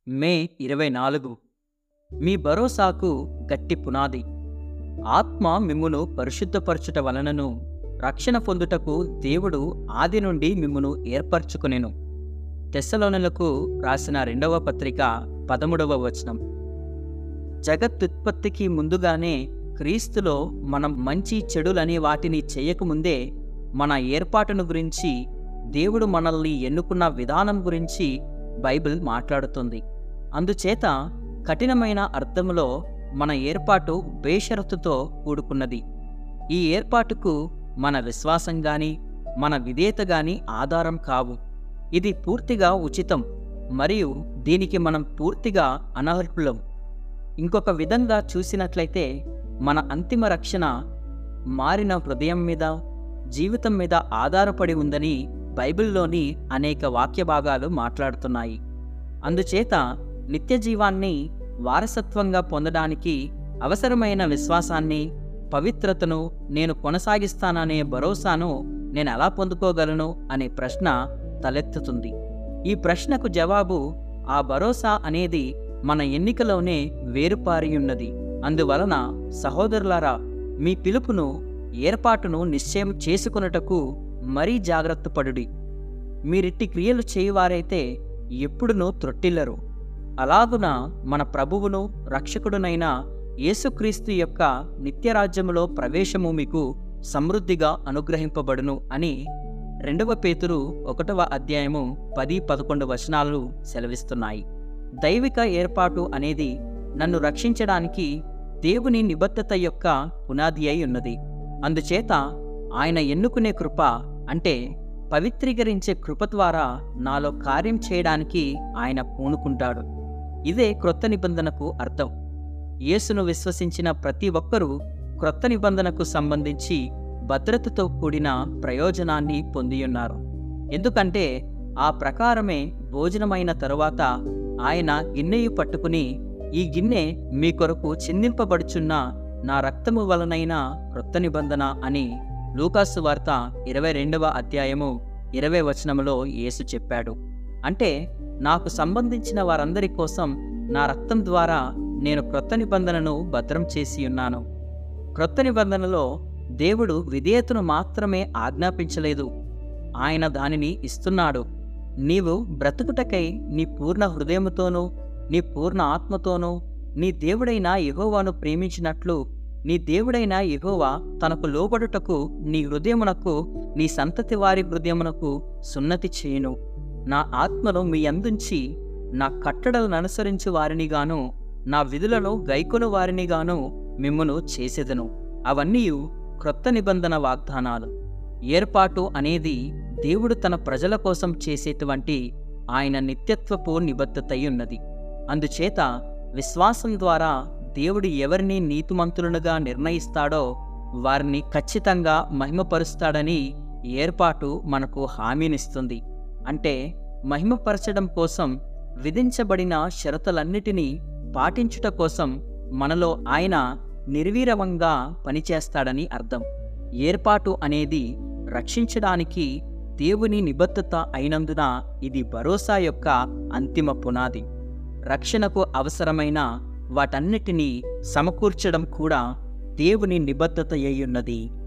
మే ఇరవై నాలుగు మీ భరోసాకు గట్టి పునాది ఆత్మ మిమ్మును పరిశుద్ధపరచుట వలనను రక్షణ పొందుటకు దేవుడు ఆది నుండి మిమ్మును ఏర్పరచుకునెను తెస్సలోనులకు రాసిన రెండవ పత్రిక పదమూడవ వచనం జగత్తుత్పత్తికి ముందుగానే క్రీస్తులో మనం మంచి చెడులనే వాటిని చేయకముందే మన ఏర్పాటును గురించి దేవుడు మనల్ని ఎన్నుకున్న విధానం గురించి బైబిల్ మాట్లాడుతుంది అందుచేత కఠినమైన అర్థంలో మన ఏర్పాటు బేషరతుతో కూడుకున్నది ఈ ఏర్పాటుకు మన విశ్వాసం గాని మన విధేయత గాని ఆధారం కావు ఇది పూర్తిగా ఉచితం మరియు దీనికి మనం పూర్తిగా అనర్హులం ఇంకొక విధంగా చూసినట్లయితే మన అంతిమ రక్షణ మారిన హృదయం మీద జీవితం మీద ఆధారపడి ఉందని బైబిల్లోని అనేక వాక్య భాగాలు మాట్లాడుతున్నాయి అందుచేత నిత్య జీవాన్ని వారసత్వంగా పొందడానికి అవసరమైన విశ్వాసాన్ని పవిత్రతను నేను కొనసాగిస్తాననే భరోసాను నేను ఎలా పొందుకోగలను అనే ప్రశ్న తలెత్తుతుంది ఈ ప్రశ్నకు జవాబు ఆ భరోసా అనేది మన ఎన్నికలోనే వేరుపారి ఉన్నది అందువలన సహోదరులారా మీ పిలుపును ఏర్పాటును నిశ్చయం చేసుకొనుటకు మరీ జాగ్రత్త పడుడి మీరిట్టి క్రియలు చేయువారైతే ఎప్పుడునూ త్రొట్టిల్లరు అలాగున మన ప్రభువును రక్షకుడునైన యేసుక్రీస్తు యొక్క నిత్యరాజ్యములో ప్రవేశము మీకు సమృద్ధిగా అనుగ్రహింపబడును అని రెండవ పేతురు ఒకటవ అధ్యాయము పది పదకొండు వచనాలు సెలవిస్తున్నాయి దైవిక ఏర్పాటు అనేది నన్ను రక్షించడానికి దేవుని నిబద్ధత యొక్క పునాది అయి ఉన్నది అందుచేత ఆయన ఎన్నుకునే కృప అంటే పవిత్రీకరించే కృప ద్వారా నాలో కార్యం చేయడానికి ఆయన పూనుకుంటాడు ఇదే క్రొత్త నిబంధనకు అర్థం యేసును విశ్వసించిన ప్రతి ఒక్కరూ క్రొత్త నిబంధనకు సంబంధించి భద్రతతో కూడిన ప్రయోజనాన్ని పొందియున్నారు ఎందుకంటే ఆ ప్రకారమే భోజనమైన తరువాత ఆయన గిన్నెయు పట్టుకుని ఈ గిన్నె మీ కొరకు చిందింపబడుచున్న నా రక్తము వలనైన క్రొత్త నిబంధన అని లూకాసు వార్త ఇరవై రెండవ అధ్యాయము ఇరవై వచనములో యేసు చెప్పాడు అంటే నాకు సంబంధించిన వారందరి కోసం నా రక్తం ద్వారా నేను క్రొత్త నిబంధనను భద్రం చేసి ఉన్నాను క్రొత్త నిబంధనలో దేవుడు విధేయతను మాత్రమే ఆజ్ఞాపించలేదు ఆయన దానిని ఇస్తున్నాడు నీవు బ్రతుకుటకై నీ పూర్ణ హృదయముతోనూ నీ పూర్ణ ఆత్మతోనూ నీ దేవుడైన యెహోవాను ప్రేమించినట్లు నీ దేవుడైన యెహోవా తనకు లోబడుటకు నీ హృదయమునకు నీ సంతతి వారి హృదయమునకు సున్నతి చేయును నా ఆత్మను మీ అందుంచి నా కట్టడలను అనుసరించి వారినిగాను నా విధులను గైకొను వారినిగాను మిమ్మును చేసేదను అవన్నీ క్రొత్త నిబంధన వాగ్దానాలు ఏర్పాటు అనేది దేవుడు తన ప్రజల కోసం చేసేటువంటి ఆయన నిత్యత్వపు నిబద్ధతై ఉన్నది అందుచేత విశ్వాసం ద్వారా దేవుడు ఎవరిని నీతిమంతులుగా నిర్ణయిస్తాడో వారిని ఖచ్చితంగా మహిమపరుస్తాడని ఏర్పాటు మనకు హామీనిస్తుంది అంటే మహిమపరచడం కోసం విధించబడిన షరతులన్నిటినీ పాటించుట కోసం మనలో ఆయన నిర్వీరవంగా పనిచేస్తాడని అర్థం ఏర్పాటు అనేది రక్షించడానికి దేవుని నిబద్ధత అయినందున ఇది భరోసా యొక్క అంతిమ పునాది రక్షణకు అవసరమైన వాటన్నిటినీ సమకూర్చడం కూడా దేవుని నిబద్ధత అయ్యున్నది